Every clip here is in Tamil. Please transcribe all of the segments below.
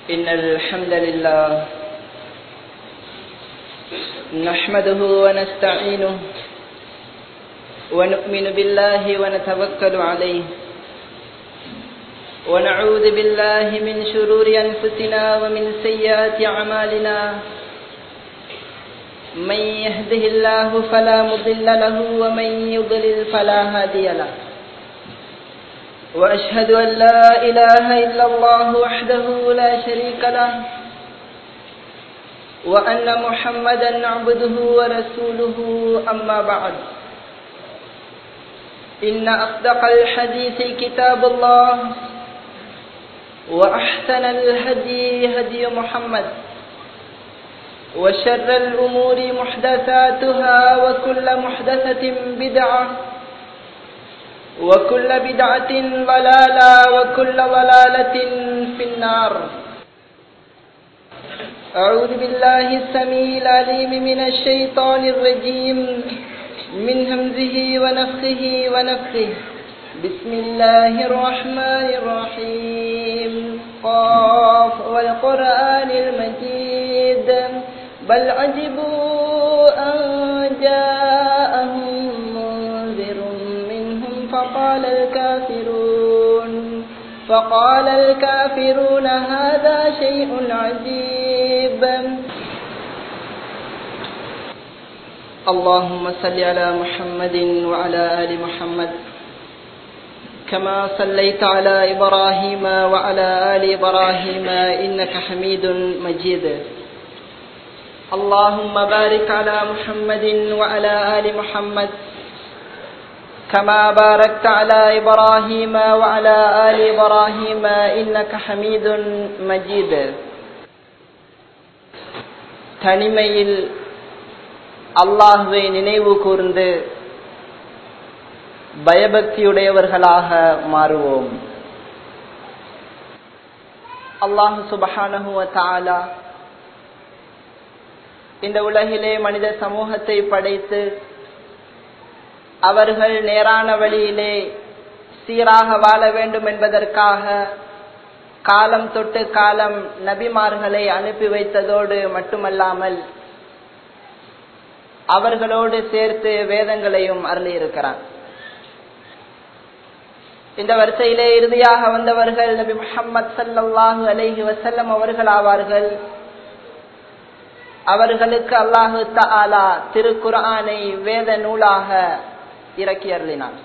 إن الحمد لله نحمده ونستعينه ونؤمن بالله ونتوكل عليه ونعوذ بالله من شرور أنفسنا ومن سيئات أعمالنا من يهده الله فلا مضل له ومن يضلل فلا هادي له وأشهد أن لا إله إلا الله وحده لا شريك له وأن محمدا عبده ورسوله أما بعد إن أصدق الحديث كتاب الله وأحسن الهدي هدي محمد وشر الأمور محدثاتها وكل محدثة بدعة وكل بدعة ضلالة وكل ضلالة في النار أعوذ بالله السميع العليم من الشيطان الرجيم من همزه ونفخه ونفخه بسم الله الرحمن الرحيم قاف والقرآن المجيد بل عجبوا أن جاءهم منذر منهم فقال الكافرون فقال الكافرون هذا شيء عجيب اللهم صل على محمد وعلى آل محمد كما صليت على إبراهيم وعلى آل إبراهيم إنك حميد مجيد اللهم بارك على محمد وعلى آل محمد كما باركت على إبراهيم وعلى آل إبراهيم إنك حميد مجيد தனிமையில் அல்லாஹுவை நினைவு கூர்ந்து பயபக்தியுடையவர்களாக மாறுவோம் அல்லாஹு சுபஹானஹுவ தாலா இந்த உலகிலே மனித சமூகத்தை படைத்து அவர்கள் நேரான வழியிலே சீராக வாழ வேண்டும் என்பதற்காக காலம் தொட்டு காலம் நபிமார்களை அனுப்பி வைத்ததோடு மட்டுமல்லாமல் அவர்களோடு சேர்த்து வேதங்களையும் அருளியிருக்கிறான் இந்த வரிசையிலே இறுதியாக வந்தவர்கள் நபி முகமது சல்லாஹூ அலஹி வசல்லம் அவர்கள் ஆவார்கள் அவர்களுக்கு அல்லாஹு தாலா திருக்குரானை வேத நூலாக இறக்கி அருளினான்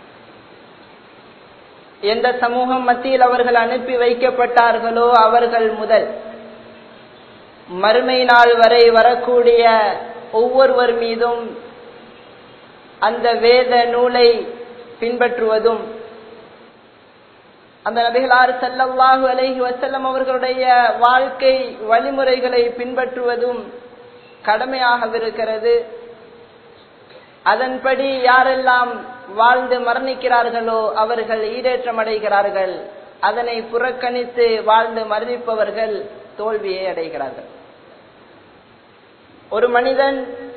எந்த சமூகம் மத்தியில் அவர்கள் அனுப்பி வைக்கப்பட்டார்களோ அவர்கள் முதல் மறுமை நாள் வரை வரக்கூடிய ஒவ்வொருவர் மீதும் அந்த வேத நூலை பின்பற்றுவதும் அந்த நபிகளார் செல்லவாகு அலஹி வசல்லம் அவர்களுடைய வாழ்க்கை வழிமுறைகளை பின்பற்றுவதும் கடமையாகவிருக்கிறது அதன்படி யாரெல்லாம் வாழ்ந்து மரணிக்கிறார்களோ அவர்கள் ஈடேற்றம் அடைகிறார்கள் அதனை புறக்கணித்து வாழ்ந்து மரணிப்பவர்கள் தோல்வியை அடைகிறார்கள் ஒரு மனிதன்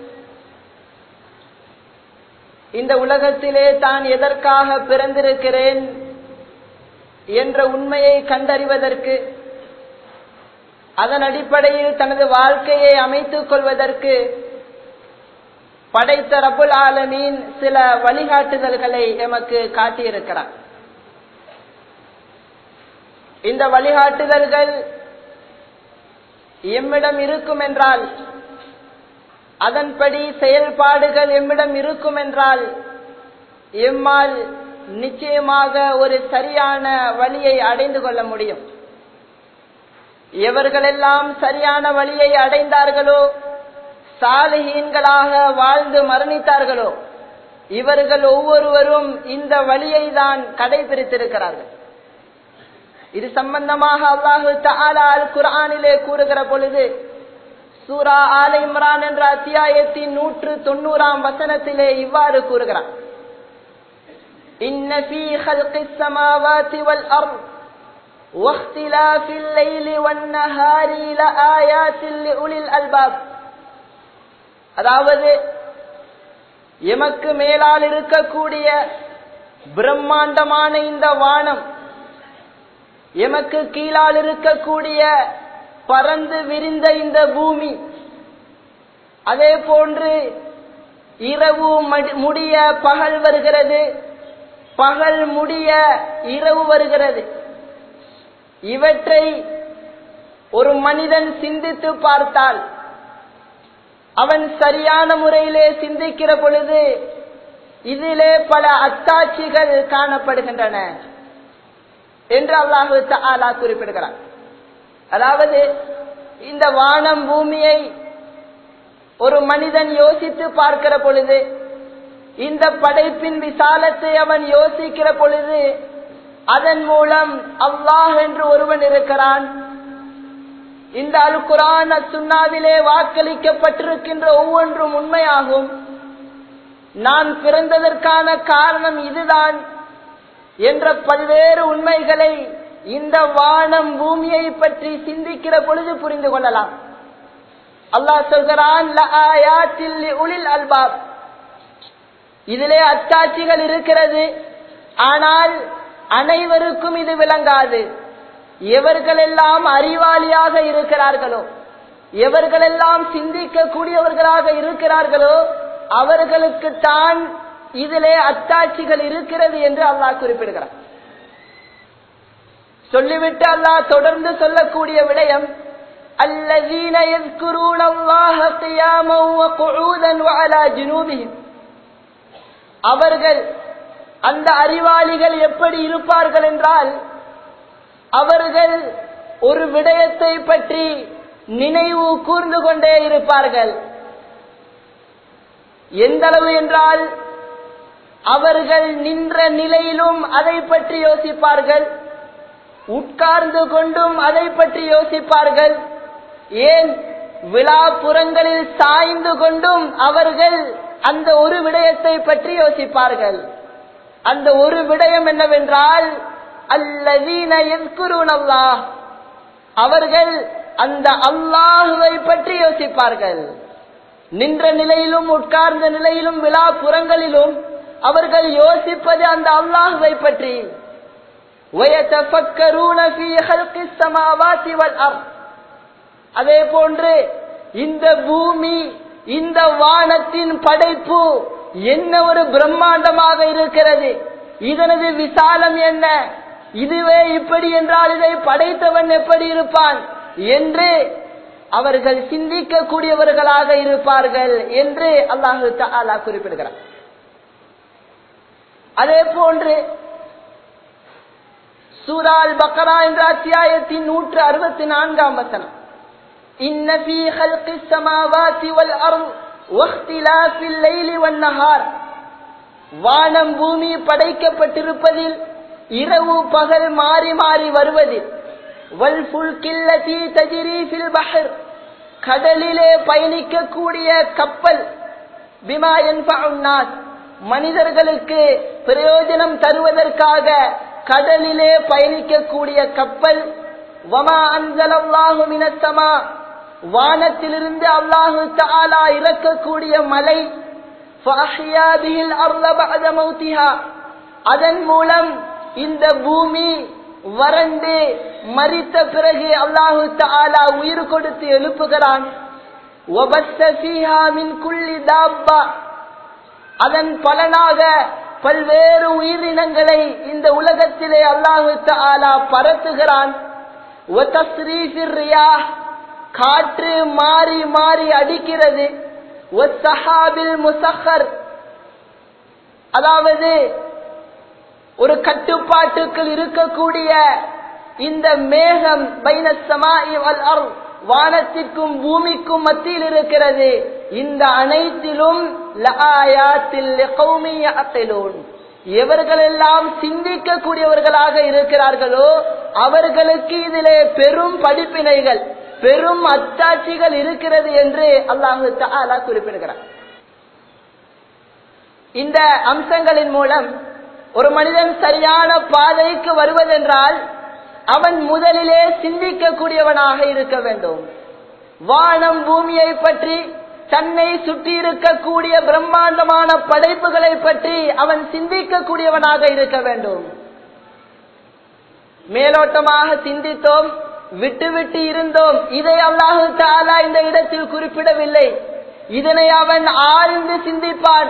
இந்த உலகத்திலே தான் எதற்காக பிறந்திருக்கிறேன் என்ற உண்மையை கண்டறிவதற்கு அதன் அடிப்படையில் தனது வாழ்க்கையை அமைத்துக் கொள்வதற்கு படைத்த ரபுல் ஆலமீன் சில வழிகாட்டுதல்களை எமக்கு காட்டியிருக்கிறார் இந்த வழிகாட்டுதல்கள் எம்மிடம் இருக்கும் என்றால் அதன்படி செயல்பாடுகள் எம்மிடம் இருக்கும் என்றால் எம்மால் நிச்சயமாக ஒரு சரியான வழியை அடைந்து கொள்ள முடியும் எவர்களெல்லாம் சரியான வழியை அடைந்தார்களோ சாலிகீன்களாக வாழ்ந்து மரணித்தார்களோ இவர்கள் ஒவ்வொருவரும் இந்த வழியை தான் கடைபிடித்திருக்கிறார்கள் இது சம்பந்தமாக அல்லாஹு தாலா அல் குரானிலே கூறுகிற பொழுது சூரா ஆலை இம்ரான் என்ற அத்தியாயத்தின் நூற்று தொண்ணூறாம் வசனத்திலே இவ்வாறு கூறுகிறார் إن في خلق السماوات والأرض واختلاف الليل والنهار لآيات لأولي الألباب அதாவது எமக்கு மேலால் இருக்கக்கூடிய பிரம்மாண்டமான இந்த வானம் எமக்கு கீழால் இருக்கக்கூடிய பறந்து விரிந்த இந்த பூமி அதே போன்று இரவு முடிய பகல் வருகிறது பகல் முடிய இரவு வருகிறது இவற்றை ஒரு மனிதன் சிந்தித்து பார்த்தால் அவன் சரியான முறையிலே சிந்திக்கிற பொழுது இதிலே பல அத்தாட்சிகள் காணப்படுகின்றன என்று அல்லாஹு தாலா குறிப்பிடுகிறார் அதாவது இந்த வானம் பூமியை ஒரு மனிதன் யோசித்து பார்க்கிற பொழுது இந்த படைப்பின் விசாலத்தை அவன் யோசிக்கிற பொழுது அதன் மூலம் அல்லாஹ் என்று ஒருவன் இருக்கிறான் இந்த அல் குரான் சுன்னாவிலே வாக்களிக்கப்பட்டிருக்கின்ற ஒவ்வொன்றும் உண்மையாகும் நான் பிறந்ததற்கான காரணம் இதுதான் என்ற பல்வேறு உண்மைகளை இந்த வானம் பூமியை பற்றி சிந்திக்கிற பொழுது புரிந்து கொள்ளலாம் அல்லாஹ் சொல்கிறான் அல்பாப் இதிலே அத்தாட்சிகள் இருக்கிறது ஆனால் அனைவருக்கும் இது விளங்காது எவர்களெல்லாம் அறிவாளியாக இருக்கிறார்களோ எவர்களெல்லாம் சிந்திக்க கூடியவர்களாக இருக்கிறார்களோ அவர்களுக்கு தான் இதிலே அத்தாட்சிகள் இருக்கிறது என்று அல்லாஹ் குறிப்பிடுகிறார் சொல்லிவிட்டு அல்லாஹ் தொடர்ந்து சொல்லக்கூடிய விடயம் الذين يذكرون الله قياما وقعودا وعلى جنوبهم அவர்கள் அந்த அறிவாளிகள் எப்படி இருப்பார்கள் என்றால் அவர்கள் ஒரு விடயத்தை பற்றி நினைவு கூர்ந்து கொண்டே இருப்பார்கள் எந்த அளவு என்றால் அவர்கள் நின்ற நிலையிலும் அதை பற்றி யோசிப்பார்கள் உட்கார்ந்து கொண்டும் அதை பற்றி யோசிப்பார்கள் ஏன் விழாப்புறங்களில் சாய்ந்து கொண்டும் அவர்கள் அந்த ஒரு விடயத்தை பற்றி யோசிப்பார்கள் அந்த ஒரு விடயம் என்னவென்றால் அல்லதீன அல்லாஹ் அவர்கள் அந்த அல்லாஹுவை பற்றி யோசிப்பார்கள் நின்ற நிலையிலும் உட்கார்ந்த நிலையிலும் விழாப்புறங்களிலும் அவர்கள் யோசிப்பது அந்த அல்லாஹுவை பற்றி அதே போன்று இந்த பூமி இந்த வானத்தின் படைப்பு என்ன ஒரு பிரம்மாண்டமாக இருக்கிறது இதனது விசாலம் என்ன இதுவே இப்படி என்றால் இதை படைத்தவன் எப்படி இருப்பான் என்று அவர்கள் சிந்திக்க கூடியவர்களாக இருப்பார்கள் என்று அல்லாஹு தாலா குறிப்பிடுகிறார் அதே போன்று சூரால் பக்கரா என்ற அத்தியாயத்தின் நூற்று அறுபத்தி நான்காம் வசனம் إن في خلق السماوات والأرض واختلاف الليل والنهار வானம் பூமி படைக்கப்பட்டிருப்பதில் இரவு பகல் மாறி மாறி வருவதில் வல்புல்கில்லதி தஜிரி ஃபில் பஹர் கடலிலே பயணிக்கக்கூடிய கப்பல் பிமா என்பாஸ் மனிதர்களுக்கு பிரயோஜனம் தருவதற்காக கடலிலே பயணிக்கக்கூடிய கப்பல் வமா அன்சலல்லாஹு மினத்தமா வானத்திலிருந்து அல்லாஹு தாலா இறக்கக்கூடிய மலை அதன் மூலம் இந்த பூமி வறண்டு மறித்த பிறகு அல்லாஹு தாலா உயிர் கொடுத்து எழுப்புகிறான் அதன் பலனாக பல்வேறு உயிரினங்களை இந்த உலகத்திலே அல்லாஹு தாலா பரத்துகிறான் காற்று மாறி மாறி அடிக்கிறது முசஹர் அதாவது ஒரு கட்டுப்பாட்டுக்குள் இருக்கக்கூடிய இந்த மேகம் வானத்திற்கும் பூமிக்கும் மத்தியில் இருக்கிறது இந்த அனைத்திலும் எவர்களெல்லாம் சிந்திக்க கூடியவர்களாக இருக்கிறார்களோ அவர்களுக்கு இதிலே பெரும் படிப்பினைகள் பெரும் அத்தாட்சிகள் இருக்கிறது என்று அல்லாஹு தாலா குறிப்பிடுகிறார் இந்த அம்சங்களின் மூலம் ஒரு மனிதன் சரியான பாதைக்கு வருவதென்றால் அவன் முதலிலே சிந்திக்கக்கூடியவனாக இருக்க வேண்டும் வானம் பூமியை பற்றி தன்னை சுற்றி இருக்கக்கூடிய பிரம்மாண்டமான படைப்புகளை பற்றி அவன் சிந்திக்கக்கூடியவனாக இருக்க வேண்டும் மேலோட்டமாக சிந்தித்தோம் விட்டு விட்டு இருந்தோம் இதை அல்லாஹு தாலா இந்த இடத்தில் குறிப்பிடவில்லை இதனை அவன் ஆழ்ந்து சிந்திப்பான்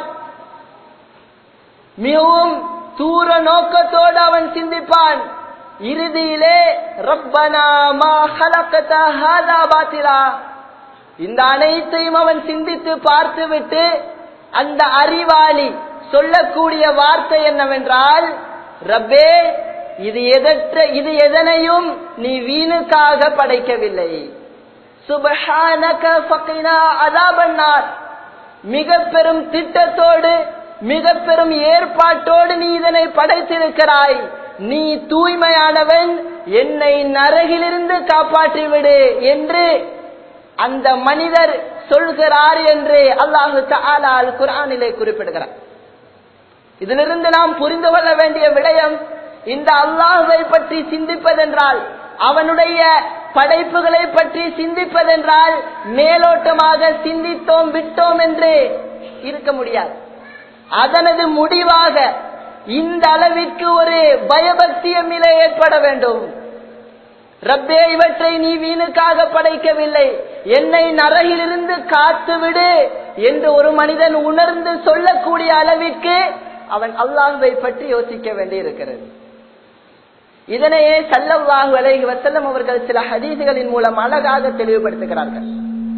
மிகவும் தூர நோக்கத்தோடு அவன் சிந்திப்பான் இறுதியிலே ரப்பனா மா ஹலக்கத ஹாதா பாத்திலா இந்த அனைத்தையும் அவன் சிந்தித்து பார்த்துவிட்டு அந்த அறிவாளி சொல்லக்கூடிய வார்த்தை என்னவென்றால் ரப்பே இது எதற்ற இது எதனையும் நீ வீணுக்காக படைக்கவில்லை சுபஹானக ஃபகினா அதாபன்னார் மிக பெரும் திட்டத்தோடு மிக பெரும் ஏற்பாட்டோடு நீ இதனை படைத்திருக்கிறாய் நீ தூய்மையானவன் என்னை நரகிலிருந்து காப்பாற்றி விடு என்று அந்த மனிதர் சொல்கிறார் என்று அல்லாஹு தாலால் குரானிலே குறிப்பிடுகிறார் இதிலிருந்து நாம் புரிந்து கொள்ள வேண்டிய விடயம் இந்த அல்லாஹுவை பற்றி சிந்திப்பதென்றால் அவனுடைய படைப்புகளை பற்றி சிந்திப்பதென்றால் மேலோட்டமாக சிந்தித்தோம் விட்டோம் என்று இருக்க முடியாது அதனது முடிவாக இந்த அளவிற்கு ஒரு பயபக்தியம் நிலை ஏற்பட வேண்டும் ரப்பே இவற்றை நீ வீணுக்காக படைக்கவில்லை என்னை நரகிலிருந்து காத்துவிடு என்று ஒரு மனிதன் உணர்ந்து சொல்லக்கூடிய அளவிற்கு அவன் அல்லாஹுவை பற்றி யோசிக்க வேண்டி இருக்கிறது இதனையே சல்லல்லாஹு அலைஹி வஸல்லம் அவர்கள் சில ஹதீசுகளின் மூலம் அழகாக தெளிவுபடுத்துகிறார்கள்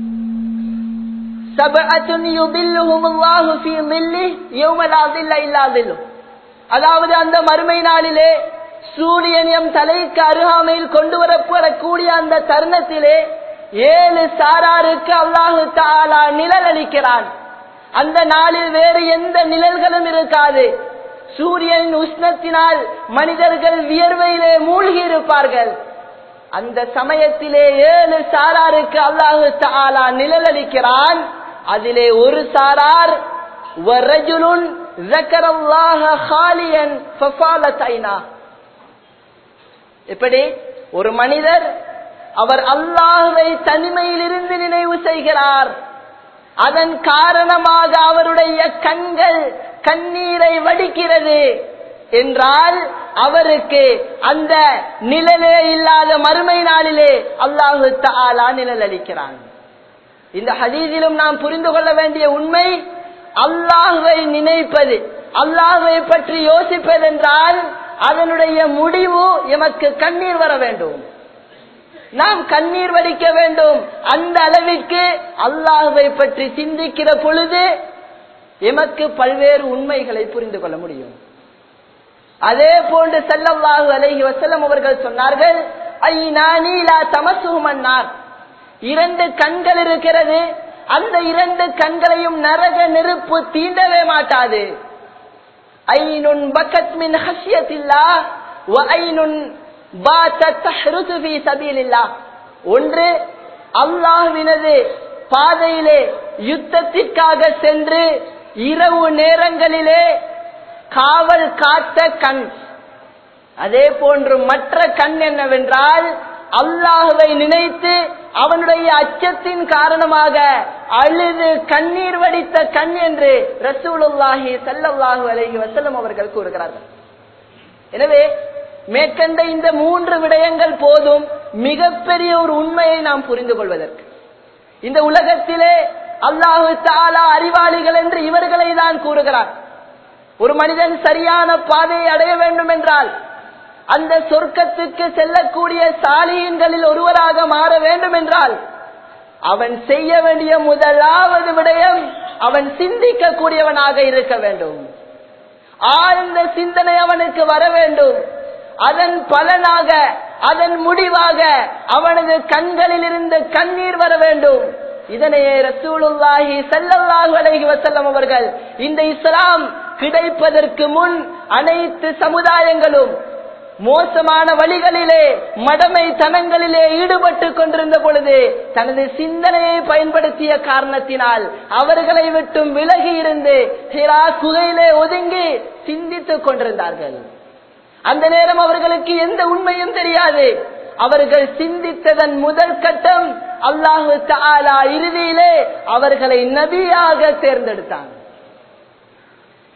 சபஅத்துன் யுதில்லுஹுமுல்லாஹு ஃபீ ظில்லிஹி யௌம லா ظில்ல இல்லா ظில்லுஹு அதாவது அந்த மறுமை நாளிலே சூரியன் எம் தலைக்கு அருகாமையில் கொண்டு வரப்படக்கூடிய அந்த தருணத்திலே ஏழு சாராருக்கு அல்லாஹு தாலா நிழல் அளிக்கிறான் அந்த நாளில் வேறு எந்த நிழல்களும் இருக்காது சூரியனின் உஷ்ணத்தினால் மனிதர்கள் வியர்வையிலே மூழ்கி இருப்பார்கள் அந்த சமயத்திலே ஏழு சாராருக்கு அல்லாஹு தாலா நிழல் அளிக்கிறான் அதிலே ஒரு சாரார் وَرَجُلٌ ذَكَرَ اللَّهَ خَالِيًا فَفَالَتْ عَيْنَاهُ இப்படி ஒரு மனிதர் அவர் அல்லாஹுவை தனிமையிலிருந்து நினைவு செய்கிறார் அதன் காரணமாக அவருடைய கண்கள் கண்ணீரை வடிக்கிறது என்றால் அவருக்கு அந்த நிழலே இல்லாத மறுமை நாளிலே அல்லாஹு தாலா நிழல் அளிக்கிறான் இந்த ஹதீஸிலும் நாம் புரிந்து கொள்ள வேண்டிய உண்மை அல்லாஹுவை நினைப்பது அல்லாஹுவை பற்றி யோசிப்பதென்றால் அதனுடைய முடிவு எமக்கு கண்ணீர் வர வேண்டும் நாம் கண்ணீர் வடிக்க வேண்டும் அந்த அளவிற்கு அல்லாஹுவை பற்றி சிந்திக்கிற பொழுது எமக்கு பல்வேறு உண்மைகளை புரிந்து கொள்ள முடியும் அதே போன்று செல்லல்லாஹு அலைஹி வசல்லம் அவர்கள் சொன்னார்கள் ஐநானீலா தமசுமன்னார் இரண்டு கண்கள் இருக்கிறது அந்த இரண்டு கண்களையும் நரக நெருப்பு தீண்டவே மாட்டாது ஐனுன் பக்கத் மின் ஹஷ்யத்தில்லா வ ஐனுன் பாத்தத் தஹ்ருசு ஃபீ சபீலில்லாஹ் ஒன்று அல்லாஹ்வினது பாதையிலே யுத்தத்திற்காக சென்று இரவு நேரங்களிலே காவல் காத்த கண் அதே போன்று மற்ற கண் என்னவென்றால் அல்லாஹுவை நினைத்து அவனுடைய அச்சத்தின் காரணமாக அழுது கண்ணீர் வடித்த கண் என்று ரசூலுல்லாஹி சல்லல்லாஹு அலைஹி வஸல்லம் அவர்கள் கூறுகிறார்கள் எனவே மேற்கண்ட இந்த மூன்று விடயங்கள் போதும் மிகப்பெரிய ஒரு உண்மையை நாம் புரிந்து கொள்வதற்கு இந்த உலகத்திலே அல்லாஹு தாலா அறிவாளிகள் என்று இவர்களை தான் கூறுகிறார் ஒரு மனிதன் சரியான பாதையை அடைய வேண்டும் என்றால் அந்த சொர்க்கத்துக்கு செல்லக்கூடிய சாலியின்களில் ஒருவராக மாற வேண்டும் என்றால் அவன் செய்ய வேண்டிய முதலாவது விடயம் அவன் சிந்திக்க கூடியவனாக இருக்க வேண்டும் ஆழ்ந்த சிந்தனை அவனுக்கு வர வேண்டும் அதன் பலனாக அதன் முடிவாக அவனது கண்களில் இருந்து கண்ணீர் வர வேண்டும் இதனையே ரசூலுல்லாஹி ஸல்லல்லாஹு அலைஹி வஸல்லம் அவர்கள் இந்த இஸ்லாம் கிடைப்பதற்கு முன் அனைத்து சமுதாயங்களும் மோசமான வழிகளிலே மடமை தனங்களிலே ஈடுபட்டு கொண்டிருந்த பொழுது தனது சிந்தனையை பயன்படுத்திய காரணத்தினால் அவர்களை விட்டும் விலகி இருந்து ஹிரா குகையிலே ஒதுங்கி சிந்தித்துக் கொண்டிருந்தார்கள் அந்த நேரம் அவர்களுக்கு எந்த உண்மையும் தெரியாது அவர்கள் சிந்தித்ததன் முதல் கட்டம் அல்லாஹு தாலா இறுதியிலே அவர்களை நபியாக தேர்ந்தெடுத்தான்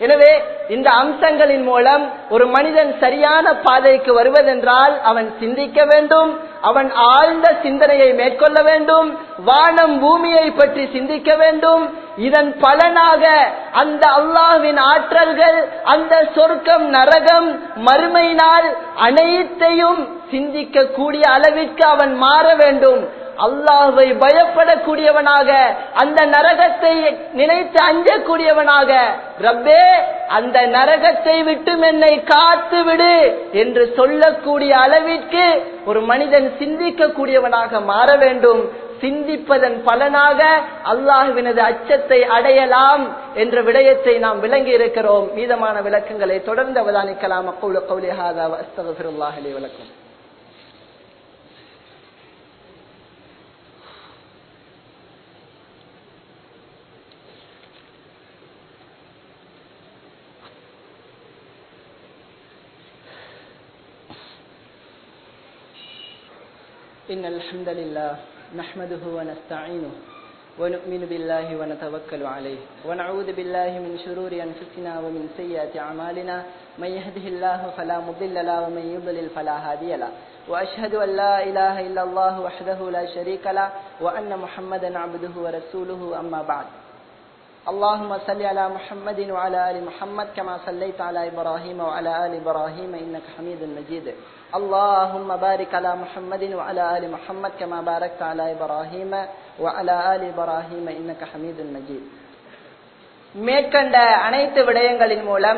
எனவே இந்த அம்சங்களின் மூலம் ஒரு மனிதன் சரியான பாதைக்கு வருவதென்றால் அவன் சிந்திக்க வேண்டும் அவன் ஆழ்ந்த சிந்தனையை மேற்கொள்ள வேண்டும் வானம் பூமியை பற்றி சிந்திக்க வேண்டும் இதன் பலனாக அந்த அல்லாஹ்வின் ஆற்றல்கள் அந்த சொர்க்கம் நரகம் மறுமை நாள் அனைத்தையும் சிந்திக்க கூடிய அளவிற்கு அவன் மாற வேண்டும் அல்லாஹ்வை பயப்படக்கூடியவனாக அந்த நரகத்தை நினைத்து அஞ்சக்கூடியவனாக ரப்பே அந்த நரகத்தை விட்டு என்னை காத்து விடு என்று சொல்லக்கூடிய அளவிற்கு ஒரு மனிதன் சிந்திக்க கூடியவனாக மாற வேண்டும் சிந்திப்பதன் பலனாக அல்லாஹுவினது அச்சத்தை அடையலாம் என்ற விடயத்தை நாம் விளங்கி இருக்கிறோம் மீதமான விளக்கங்களை தொடர்ந்து அவதானிக்கலாம் அக்கூல கௌலிஹாதா அஸ்தகபிருல்லாஹலி விளக்கும் إن الحمد لله نحمده ونستعينه ونؤمن بالله ونتوكل عليه ونعوذ بالله من شرور أنفسنا ومن سيئات أعمالنا من يهده الله فلا مضل له ومن يضلل فلا هادي له وأشهد أن لا إله إلا الله وحده لا شريك له وأن محمدا عبده ورسوله أما بعد اللهم صل على محمد وعلى آل محمد كما صليت على إبراهيم وعلى آل إبراهيم إنك حميد مجيد اللهم بارك على محمد وعلى آل محمد كما باركت على إبراهيم وعلى آل إبراهيم إنك حميد مجيد மேற்கண்ட அனைத்து விடயங்களின் மூலம்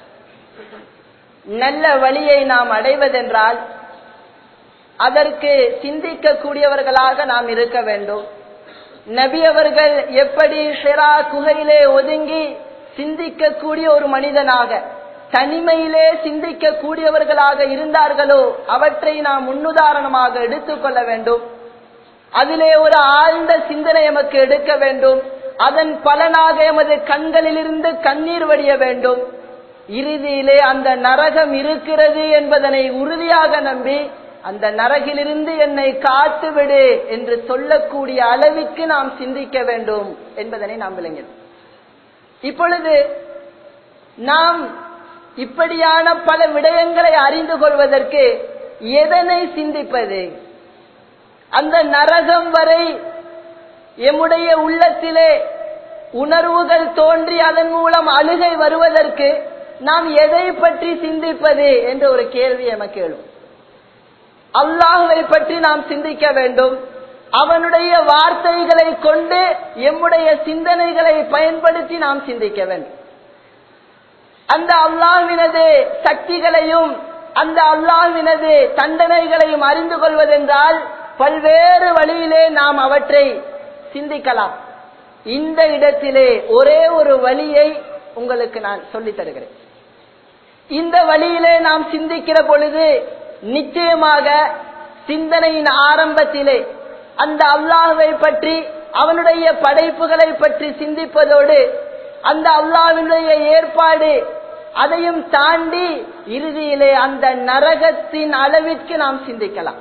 நல்ல வழியை நாம் அடைவதென்றால் அதற்கு சிந்திக்கக்கூடியவர்களாக நாம் இருக்க வேண்டும் நபி அவர்கள் எப்படி ஷெரா குகையிலே ஒதுங்கி சிந்திக்கக்கூடிய ஒரு மனிதனாக தனிமையிலே சிந்திக்க கூடியவர்களாக இருந்தார்களோ அவற்றை நாம் முன்னுதாரணமாக எடுத்துக்கொள்ள வேண்டும் அதிலே ஒரு ஆழ்ந்த சிந்தனை எமக்கு எடுக்க வேண்டும் அதன் பலனாக எமது கண்களிலிருந்து கண்ணீர் வடிய வேண்டும் இறுதியிலே அந்த நரகம் இருக்கிறது என்பதனை உறுதியாக நம்பி அந்த நரகிலிருந்து என்னை காத்துவிடு என்று சொல்லக்கூடிய அளவிற்கு நாம் சிந்திக்க வேண்டும் என்பதனை நாம் விளங்கினோம் இப்பொழுது நாம் இப்படியான பல விடயங்களை அறிந்து கொள்வதற்கு எதனை சிந்திப்பது அந்த நரகம் வரை எம்முடைய உள்ளத்திலே உணர்வுகள் தோன்றி அதன் மூலம் அழுகை வருவதற்கு நாம் எதை பற்றி சிந்திப்பது என்ற ஒரு கேள்வி எமக்கு எழும் அல்லாஹுவை பற்றி நாம் சிந்திக்க வேண்டும் அவனுடைய வார்த்தைகளை கொண்டு எம்முடைய சிந்தனைகளை பயன்படுத்தி நாம் சிந்திக்க வேண்டும் அந்த அல்லாஹ்வினது சக்திகளையும் அந்த அல்லாஹ்வினது தண்டனைகளையும் அறிந்து கொள்வதென்றால் பல்வேறு வழியிலே நாம் அவற்றை சிந்திக்கலாம் இந்த இடத்திலே ஒரே ஒரு வழியை உங்களுக்கு நான் சொல்லித் தருகிறேன் இந்த வழியிலே நாம் சிந்திக்கிற பொழுது நிச்சயமாக சிந்தனையின் ஆரம்பத்திலே அந்த அல்லாஹுவை பற்றி அவனுடைய படைப்புகளை பற்றி சிந்திப்பதோடு அந்த அல்லாஹ்வினுடைய ஏற்பாடு அதையும் தாண்டி இறுதியிலே அந்த நரகத்தின் அளவிற்கு நாம் சிந்திக்கலாம்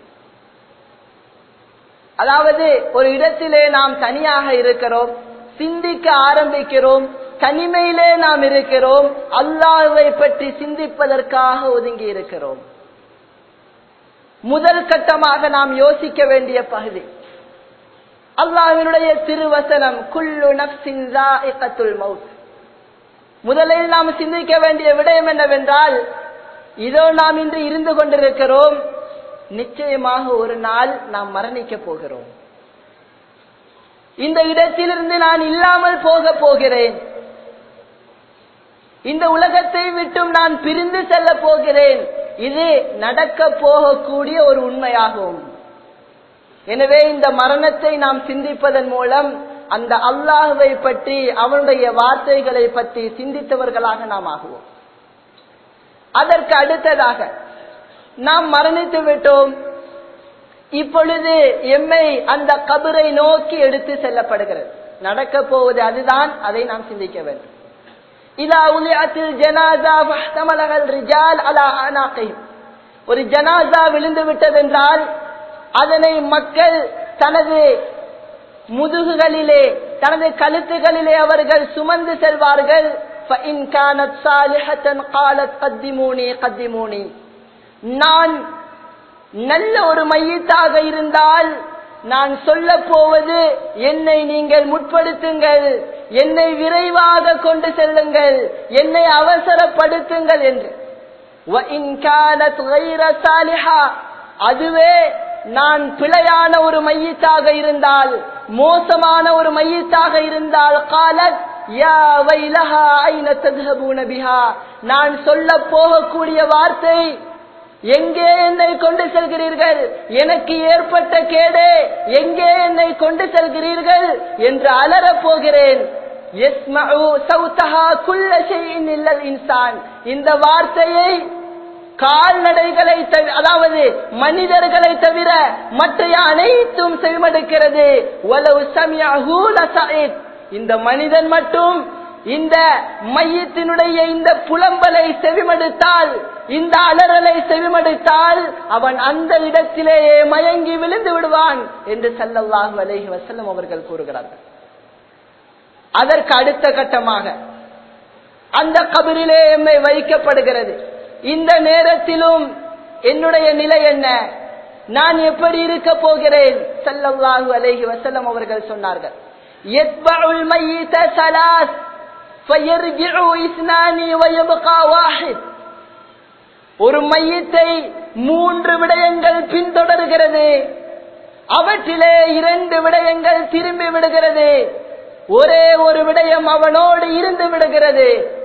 அதாவது ஒரு இடத்திலே நாம் தனியாக இருக்கிறோம் சிந்திக்க ஆரம்பிக்கிறோம் தனிமையிலே நாம் இருக்கிறோம் அல்லாஹுவை பற்றி சிந்திப்பதற்காக ஒதுங்கி இருக்கிறோம் முதல் கட்டமாக நாம் யோசிக்க வேண்டிய பகுதி அல்லாஹினுடைய திருவசனம் குல்லு நப்சின் மவுத் முதலில் நாம் சிந்திக்க வேண்டிய விடயம் என்னவென்றால் இதோ நாம் இன்று இருந்து கொண்டிருக்கிறோம் நிச்சயமாக ஒரு நாள் நாம் மரணிக்க போகிறோம் இந்த இடத்திலிருந்து நான் இல்லாமல் போக போகிறேன் இந்த உலகத்தை விட்டும் நான் பிரிந்து செல்ல போகிறேன் இது நடக்க போகக்கூடிய ஒரு உண்மையாகும் எனவே இந்த மரணத்தை நாம் சிந்திப்பதன் மூலம் அந்த அல்லாஹுவை பற்றி அவனுடைய வார்த்தைகளை பற்றி சிந்தித்தவர்களாக நாம் ஆகுவோம் அதற்கு அடுத்ததாக நாம் மரணித்து விட்டோம் இப்பொழுது எம்மை அந்த கபரை நோக்கி எடுத்து செல்லப்படுகிறது நடக்க போவது அதுதான் அதை நாம் சிந்திக்க வேண்டும் இதா உலியத்தில் ஜனாசா வஹ்தமலகல் ரிஜால் அலா அனாகையும் ஒரு ஜனாசா விழுந்து விட்டதென்றால் அதனை மக்கள் தனது முதுகுகளிலே தனது கழுத்துகளிலே அவர்கள் சுமந்து செல்வார்கள் فإن كانت صالحة قالت قدموني قدموني நான் நல்ல ஒரு மையத்தாக இருந்தால் நான் சொல்ல போவது என்னை நீங்கள் முற்படுத்துங்கள் என்னை விரைவாக கொண்டு செல்லுங்கள் என்னை அவசரப்படுத்துங்கள் என்று وَإِنْ كَانَتْ غَيْرَ صَالِحَةٍ அதுவே நான் பிழையான ஒரு மையத்தாக இருந்தால் மோசமான ஒரு மையத்தாக இருந்தால் காலத் யா வைலஹா ஐன தذهبون பிஹா நான் சொல்ல போகக்கூடிய வார்த்தை எங்கே என்னை கொண்டு செல்கிறீர்கள் எனக்கு ஏற்பட்ட கேடே எங்கே என்னை கொண்டு செல்கிறீர்கள் என்று அலறப் போகிறேன் يسمع صوتها كل شيء إلا الإنسان இந்த வார்த்தையை கால்நடைகளை தவி- அதாவது மனிதர்களை தவிர மற்ற அனைத்தும் செவிமடுக்கிறது வலவு சமியஹு லசஇத். இந்த மனிதன் மட்டும் இந்த மையத்தினுடைய இந்த புலம்பலை செவிமடுத்தால் இந்த அலறலை செவிமடுத்தால் அவன் அந்த இடத்திலேயே மயங்கி விழுந்து விடுவான் என்று ஸல்லல்லாஹு அலைஹி வஸல்லம் அவர்கள் கூறுகிறார்கள் அதற்கு அடுத்த கட்டமாக அந்த கபரிலே எம்மை வைக்கப்படுகிறது இந்த நேரத்திலும் என்னுடைய நிலை என்ன நான் எப்படி இருக்க போகிறேன் ஸல்லல்லாஹு அலைஹி வஸல்லம் அவர்கள் சொன்னார்கள் யத்பஉல் மய்யித ஸலாஸ் ஃபயர்ஜிஉ இஸ்னானி வயப்கா வாஹித் ஒரு மையத்தை மூன்று விடயங்கள் பின்தொடர்கிறது அவற்றிலே இரண்டு விடயங்கள் திரும்பி விடுகிறது ஒரே ஒரு விடயம் அவனோடு இருந்து விடுகிறது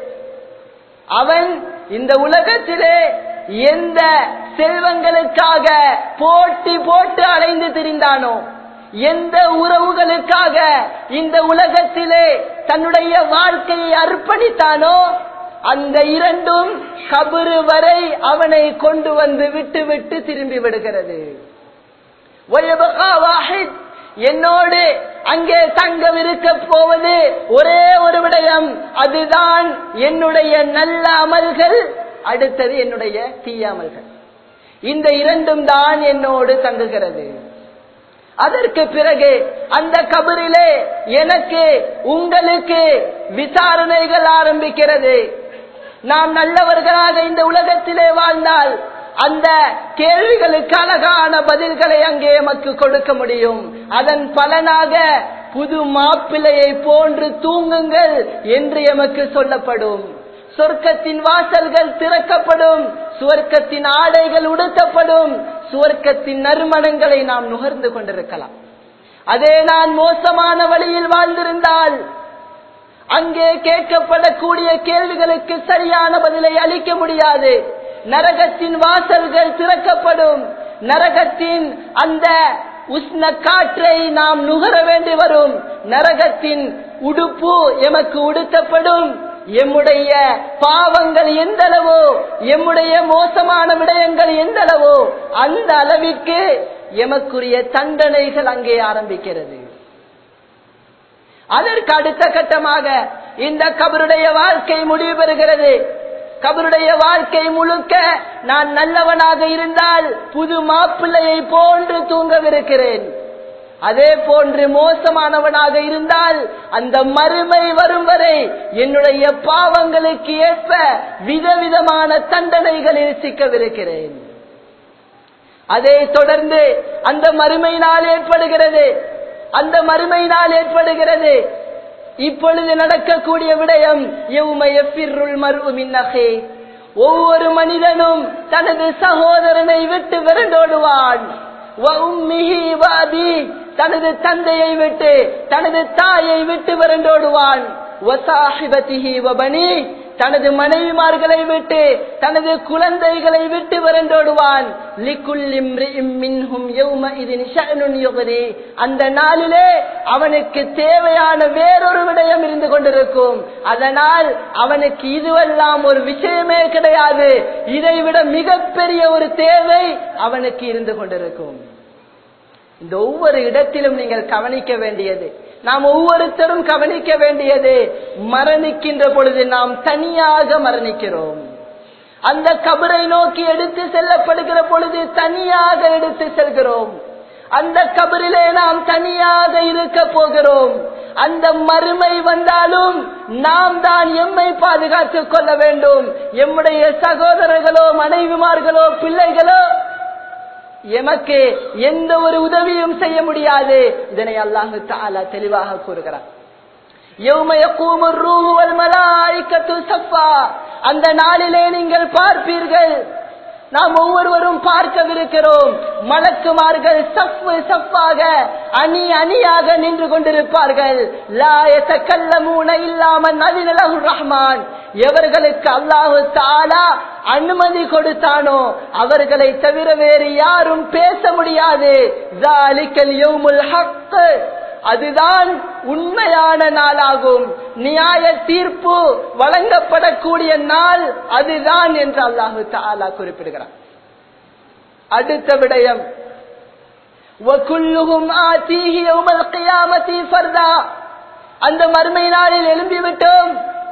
அவன் இந்த உலகத்திலே எந்த செல்வங்களுக்காக போட்டி போட்டு அலைந்து திரிந்தானோ எந்த உறவுகளுக்காக இந்த உலகத்திலே தன்னுடைய வாழ்க்கையை அர்ப்பணித்தானோ அந்த இரண்டும் கபரு வரை அவனை கொண்டு வந்து விட்டு விட்டு திரும்பி விடுகிறது وَيَبْقَى واحد என்னோடு அங்கே தங்கம் இருக்க போவது ஒரே ஒரு விடயம் அதுதான் என்னுடைய நல்ல அமல்கள் அடுத்தது என்னுடைய தீய அமல்கள் இந்த இரண்டும் தான் என்னோடு தங்குகிறது அதற்கு பிறகு அந்த கபரிலே எனக்கு உங்களுக்கு விசாரணைகள் ஆரம்பிக்கிறது நாம் நல்லவர்களாக இந்த உலகத்திலே வாழ்ந்தால் அந்த கேள்விகளுக்கு அழகான பதில்களை அங்கே எமக்கு கொடுக்க முடியும் அதன் பலனாக புது மாப்பிள்ளையை போன்று தூங்குங்கள் என்று எமக்கு சொல்லப்படும் சொர்க்கத்தின் வாசல்கள் திறக்கப்படும் சுவர்க்கத்தின் ஆடைகள் உடுத்தப்படும் சுவர்க்கத்தின் நறுமணங்களை நாம் நுகர்ந்து கொண்டிருக்கலாம் அதே நான் மோசமான வழியில் வாழ்ந்திருந்தால் அங்கே கேட்கப்படக்கூடிய கேள்விகளுக்கு சரியான பதிலை அளிக்க முடியாது நரகத்தின் வாசல்கள் திறக்கப்படும் நரகத்தின் அந்த உஷ்ண காற்றை நாம் நுகர வேண்டி வரும் நரகத்தின் உடுப்பு எமக்கு உடுத்தப்படும் எம்முடைய பாவங்கள் எந்த அளவோ எம்முடைய மோசமான விடயங்கள் எந்த அளவோ அந்த அளவிற்கு எமக்குரிய தண்டனைகள் அங்கே ஆரம்பிக்கிறது அதற்கு அடுத்த கட்டமாக இந்த கபருடைய வாழ்க்கை முடிவு பெறுகிறது கபருடைய வாழ்க்கை முழுக்க நான் நல்லவனாக இருந்தால் புது மாப்பிள்ளையை போன்று தூங்கவிருக்கிறேன் அதே போன்று மோசமானவனாக இருந்தால் அந்த மறுமை வரும் வரை என்னுடைய பாவங்களுக்கு ஏற்ப விதவிதமான தண்டனைகளில் சிக்கவிருக்கிறேன் அதை தொடர்ந்து அந்த மறுமை நாள் ஏற்படுகிறது அந்த மறுமை நாள் ஏற்படுகிறது இப்பொழுது நடக்கக்கூடிய விடயம் மருமின்னகே ஒவ்வொரு மனிதனும் தனது சகோதரனை விட்டு விரண்டோடுவான் தனது தந்தையை விட்டு தனது தாயை விட்டு விரண்டோடுவான் தனது மனைவிமார்களை விட்டு தனது குழந்தைகளை விட்டு விரண்டோடுவான் அந்த நாளிலே அவனுக்கு தேவையான வேறொரு விடயம் இருந்து கொண்டிருக்கும் அதனால் அவனுக்கு இதுவெல்லாம் ஒரு விஷயமே கிடையாது இதைவிட மிகப்பெரிய ஒரு தேவை அவனுக்கு இருந்து கொண்டிருக்கும் இந்த ஒவ்வொரு இடத்திலும் நீங்கள் கவனிக்க வேண்டியது நாம் ஒவ்வொருத்தரும் கவனிக்க வேண்டியது மரணிக்கின்ற பொழுது நாம் தனியாக மரணிக்கிறோம் அந்த கபரை நோக்கி எடுத்து செல்லப்படுகிற பொழுது தனியாக எடுத்து செல்கிறோம் அந்த கபரிலே நாம் தனியாக இருக்க போகிறோம் அந்த மறுமை வந்தாலும் நாம் தான் எம்மை பாதுகாத்துக் கொள்ள வேண்டும் எம்முடைய சகோதரர்களோ மனைவிமார்களோ பிள்ளைகளோ எமக்கு எந்த ஒரு உதவியும் செய்ய முடியாது இதனை அல்லாஹு தாலா தெளிவாக கூறுகிறார் يوم يقوم الروح والملائكة صفا அந்த நாளிலே நீங்கள் பார்ப்பீர்கள் நாம் ஒவ்வொருவரும் பார்க்கவிருக்கிறோம் மலக்குமார்கள் சஃப்பு சஃப்பாக அணி அணியாக நின்று கொண்டிருப்பார்கள் லாயத்த கல்லமூன இல்லாமல் நதினலகு ரஹ்மான் எவர்களுக்கு அல்லாஹு தாலா அனுமதி கொடுத்தானோ அவர்களை தவிர வேறு யாரும் பேச முடியாது ذَلِكَ الْيَوْمُ الْحَقُّ அதுதான் உண்மையான நாளாகும் நியாய தீர்ப்பு வழங்கப்படக்கூடிய நாள் அதுதான் என்று அல்லாஹு தாலா குறிப்பிடுகிறார் அடுத்த விடயம் وَكُلُّهُمْ آتِيهِ يَوْمَ الْقِيَامَةِ فَرْدًا அந்த மறுமை நாளில் எழும்பிவிட்டோம்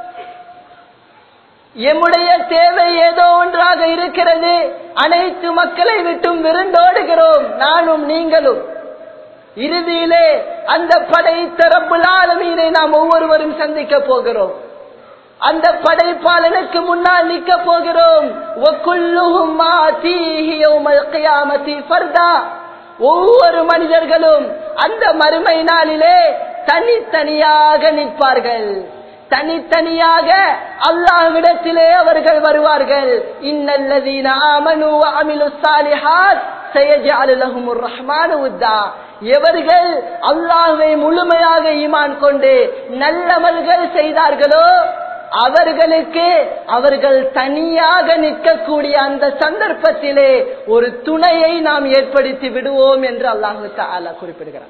எம்முடைய தேவை ஏதோ ஒன்றாக இருக்கிறது அனைத்து மக்களை விட்டும் விருந்தோடுகிறோம் நானும் நீங்களும் இறுதியிலே அந்த படைத்த ரப்புல் ஆலமீனை நாம் ஒவ்வொருவரும் சந்திக்க போகிறோம் அந்த படைப்பாளனுக்கு முன்னால் நிற்க போகிறோம் وَكُلُّهُمْ آتِيهِ يَوْمَ الْقِيَامَةِ فَرْدًا ஒவ்வொரு மனிதர்களும் அந்த மறுமை நாளிலே தனித்தனியாக நிற்பார்கள் தனித்தனியாக அல்லாஹ்விடத்திலே அவர்கள் வருவார்கள் இன்னல்லதீன ஆமனு வஅமிலு ஸாலிஹாத் சயஜஅலு லஹுமுர் ரஹ்மானு உத்தா எவர்கள் அல்லாஹ்வை முழுமையாக ஈமான் கொண்டு நல்லமல்கள் செய்தார்களோ அவர்களுக்கு அவர்கள் தனியாக நிற்கக்கூடிய அந்த சந்தர்ப்பத்திலே ஒரு துணையை நாம் ஏற்படுத்தி விடுவோம் என்று அல்லாஹு தாலா குறிப்பிடுகிறார்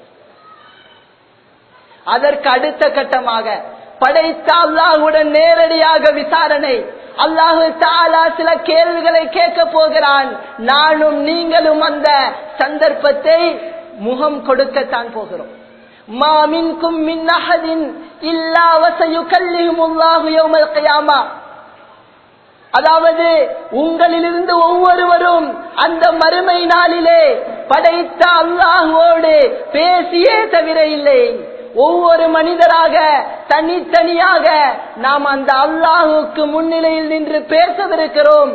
அதற்கு அடுத்த கட்டமாக படைத்த அல்லாஹுடன் நேரடியாக விசாரணை அல்லாஹு தாலா சில கேள்விகளை கேட்க போகிறான் நானும் நீங்களும் அந்த சந்தர்ப்பத்தை முகம் கொடுக்கத்தான் போகிறோம் மாமின்கும் மின் அஹதின் இல்லா வசயுகல்லிஹும் அல்லாஹு யௌமல் கியாமா அதாவது உங்களிலிருந்து ஒவ்வொருவரும் அந்த மறுமை நாளிலே படைத்த அல்லாஹுவோடு பேசியே தவிர இல்லை ஒவ்வொரு மனிதராக தனித்தனியாக நாம் அந்த அல்லாஹுக்கு முன்னிலையில் நின்று பேசவிருக்கிறோம்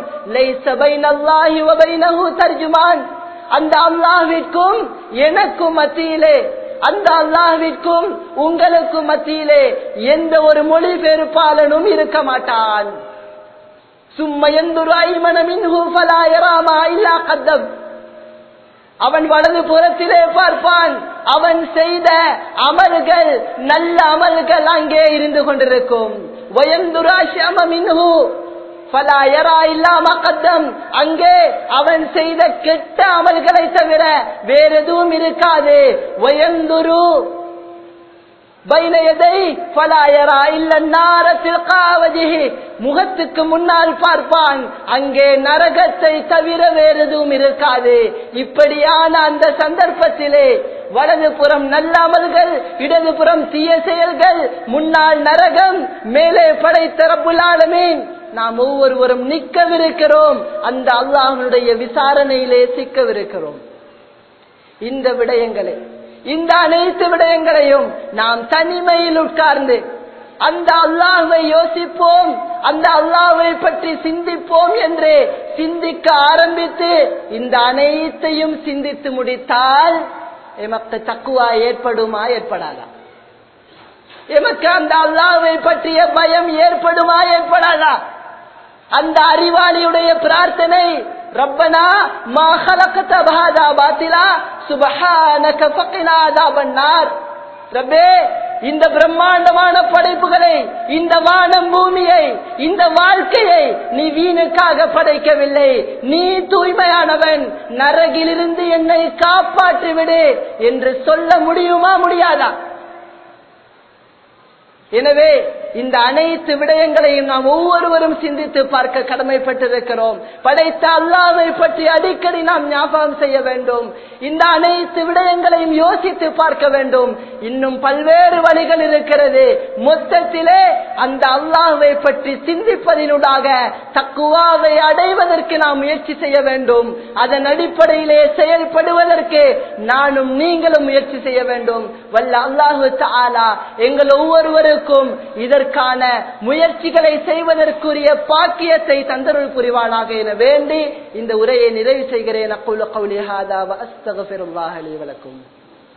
தர்ஜுமான் அந்த அல்லாஹிற்கும் எனக்கும் மத்தியிலே அந்த அல்லாஹிற்கும் உங்களுக்கும் மத்தியிலே எந்த ஒரு மொழி பெருப்பாளனும் இருக்க மாட்டான் சும்மையந்துரு ஐமனமின்ஹு ஃபலா யராமா இல்லா கத்தம் அவன் வலது புறத்திலே பார்ப்பான் அவன் செய்த அமல்கள் நல்ல அமல்கள் அங்கே இருந்து கொண்டிருக்கும் அங்கே அவன் செய்த கெட்ட அமல்களை தவிர வேற எதுவும் இருக்காது வயந்துரு முகத்துக்கு முன்னால் பார்ப்பான் அங்கே நரகத்தை தவிர வேறு எதுவும் இருக்காது இப்படியான அந்த சந்தர்ப்பத்திலே வலது புறம் நல்ல அமல்கள் இடது புறம் தீய செயல்கள் முன்னால் நரகம் மேலே படைத்த ரப்புலாலமீன் நாம் ஒவ்வொருவரும் நிற்கவிருக்கிறோம் அந்த அல்லாஹனுடைய விசாரணையிலே சிக்கவிருக்கிறோம் இந்த விடயங்களை இந்த அனைத்து விடயங்களையும் நாம் தனிமையில் உட்கார்ந்து அந்த அல்லாஹை யோசிப்போம் அந்த அல்லாஹை பற்றி சிந்திப்போம் என்று சிந்திக்க ஆரம்பித்து இந்த அனைத்தையும் சிந்தித்து முடித்தால் எமக்கு தக்குவா ஏற்படுமா ஏற்படாதா எமக்கு அந்த அல்லாஹை பற்றிய பயம் ஏற்படுமா ஏற்படாதா அந்த அறிவாளியுடைய பிரார்த்தனை ரப்பனா மா خلقت بهذا باطلا سبحانك فقنا عذاب النار ரப்பே இந்த பிரம்மாண்டமான படைப்புகளை இந்த வானம் பூமியை இந்த வாழ்க்கையை நீ வீணுக்காக படைக்கவில்லை நீ தூய்மையானவன் நரகிலிருந்து என்னை காப்பாற்றி விடு என்று சொல்ல முடியுமா முடியாதா எனவே இந்த அனைத்து விடயங்களையும் நாம் ஒவ்வொருவரும் சிந்தித்து பார்க்க கடமைப்பட்டிருக்கிறோம் படைத்த அல்லாவை பற்றி அடிக்கடி நாம் ஞாபகம் செய்ய வேண்டும் இந்த அனைத்து விடயங்களையும் யோசித்து பார்க்க வேண்டும் இன்னும் பல்வேறு வழிகள் இருக்கிறது மொத்தத்திலே அந்த அல்லாஹுவை பற்றி சிந்திப்பதினூடாக தக்குவாவை அடைவதற்கு நாம் முயற்சி செய்ய வேண்டும் அதன் அடிப்படையிலே செயல்படுவதற்கு நானும் நீங்களும் முயற்சி செய்ய வேண்டும் வல்ல அல்லாஹு தாலா எங்கள் ஒவ்வொருவருக்கும் இதற்கான முயற்சிகளை செய்வதற்குரிய பாக்கியத்தை தந்தருள் புரிவானாக என வேண்டி இந்த உரையை நிறைவு செய்கிறேன் அக்குள்ள கவுலி ஹாதா வ அஸ்தகஃபிருல்லாஹ் லி வலக்கும்